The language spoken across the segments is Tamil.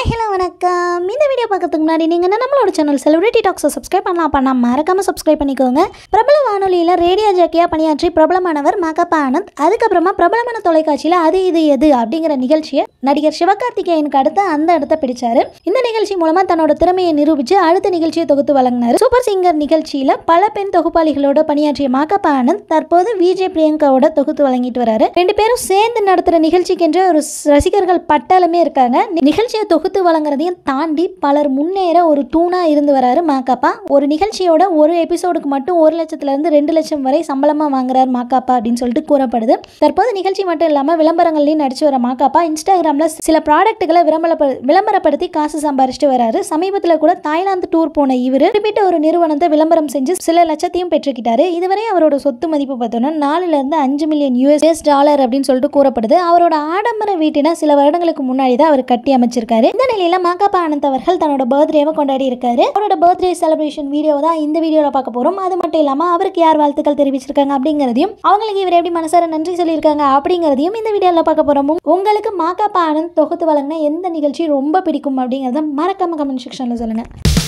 ஹலோ வணக்கம் இந்த வீடியோ பார்க்கறதுக்கு முன்னாடி நீங்கள் என்ன நம்மளோட சேனல் செலிபிரிட்டி டாக்ஸை சப்ஸ்கிரைப் பண்ணலாம் பண்ணால் மறக்காமல் சப்ஸ்கிரைப் பண்ணிக்கோங்க பிரபல வானொலியில் ரேடியோ ஜாக்கியாக பணியாற்றி பிரபலமானவர் மகப்பா ஆனந்த் அதுக்கப்புறமா பிரபலமான தொலைக்காட்சியில் அது இது எது அப்படிங்கிற நிகழ்ச்சியை நடிகர் சிவகார்த்திகேயனுக்கு அடுத்து அந்த இடத்த பிடிச்சாரு இந்த நிகழ்ச்சி மூலமாக தன்னோட திறமையை நிரூபித்து அடுத்த நிகழ்ச்சியை தொகுத்து வழங்கினார் சூப்பர் சிங்கர் நிகழ்ச்சியில் பல பெண் தொகுப்பாளிகளோட பணியாற்றிய மகப்பா ஆனந்த் தற்போது விஜய் பிரியங்காவோட தொகுத்து வழங்கிட்டு வராரு ரெண்டு பேரும் சேர்ந்து நடத்துகிற நிகழ்ச்சிக்கென்று ஒரு ஸ்- ரசிகர்கள் பட்டாளமே இருக்காங்க நி- நிகழ்ச்சியை தொகுத்து வழங்குறதையும் தாண்டி பலர் முன்னேற ஒரு தூணா இருந்து வராரு மாக்காப்பா ஒரு நிகழ்ச்சியோட ஒரு எபிசோடுக்கு மட்டும் ஒரு லட்சத்துல இருந்து ரெண்டு லட்சம் வரை சம்பளமா வாங்குறாரு மாக்காப்பா அப்படின்னு சொல்லிட்டு கூறப்படுது தற்போது நிகழ்ச்சி மட்டும் இல்லாம விளம்பரங்கள்லையும் நடிச்சு வர மாக்காப்பா இன்ஸ்டாகிராம்ல சில ப்ராடக்ட்டுகளை விளம்பரப்ப விளம்பரப்படுத்தி காசு சம்பாரிச்சிட்டு வராரு சமீபத்தில் கூட தாய்லாந்து டூர் போன இவர் குறிப்பிட்ட ஒரு நிறுவனத்தை விளம்பரம் செஞ்சு சில லட்சத்தையும் பெற்றுக்கிட்டாரு இதுவரை அவரோட சொத்து மதிப்பு பார்த்தோம்னா நாலுல இருந்து அஞ்சு மில்லியன் யூஎஸ் டாலர் அப்படின்னு சொல்லிட்டு கூறப்படுது அவரோட ஆடம்பர வீட்டினை சில வருடங்களுக்கு முன்னாடி தான் அவர் கட்டி அமைச்சிருக்காரு இந்த நிலையில மாகாப்பா ஆனந்த் அவர்கள் தன்னோட பர்த்டேவை கொண்டாடி இருக்காரு அவரோட பர்த்டே செலிப்ரேஷன் வீடியோ தான் இந்த வீடியோல பார்க்க போறோம் அது மட்டும் இல்லாம அவருக்கு யார் வாழ்த்துக்கள் தெரிவிச்சிருக்காங்க அப்படிங்கிறதையும் அவங்களுக்கு இவர் எப்படி மனசார நன்றி சொல்லியிருக்காங்க அப்படிங்கிறதையும் இந்த வீடியோல பார்க்க போறோம் உங்களுக்கு மாகாப்பா ஆனந்த் தொகுத்து வழங்கின எந்த நிகழ்ச்சி ரொம்ப பிடிக்கும் அப்படிங்கிறத மறக்காம கமெண்ட் செக்ஷன்ல சொல்லுங்க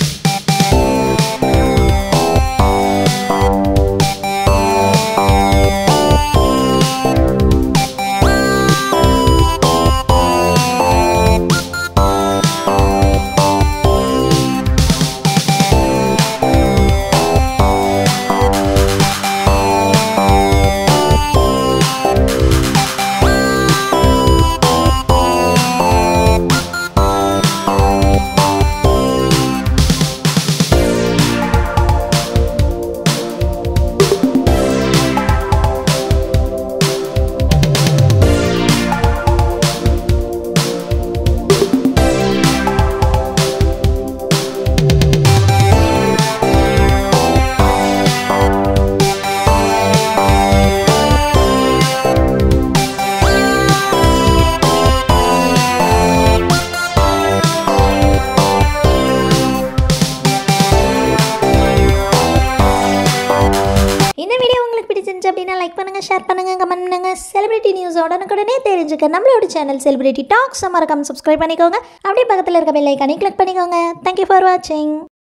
இந்த வீடியோ உங்களுக்கு பிடிச்சிருந்துச்சு அப்படின்னா லைக் பண்ணுங்க ஷேர் பண்ணுங்க கமெண்ட் பண்ணுங்க செலிபிரிட்டி நியூஸ் உடனுக்குடனே தெரிஞ்சுக்க நம்மளோட சேனல் செலிபிரிட்டி டாக்ஸ் மறக்காம சப்ஸ்கிரைப் பண்ணிக்கோங்க அப்படியே பக்கத்தில் இருக்க பெல் ஐக்கானே கிளிக் பண்ணிக்கோங்க தேங்க்யூ ஃபார் வாட்சிங்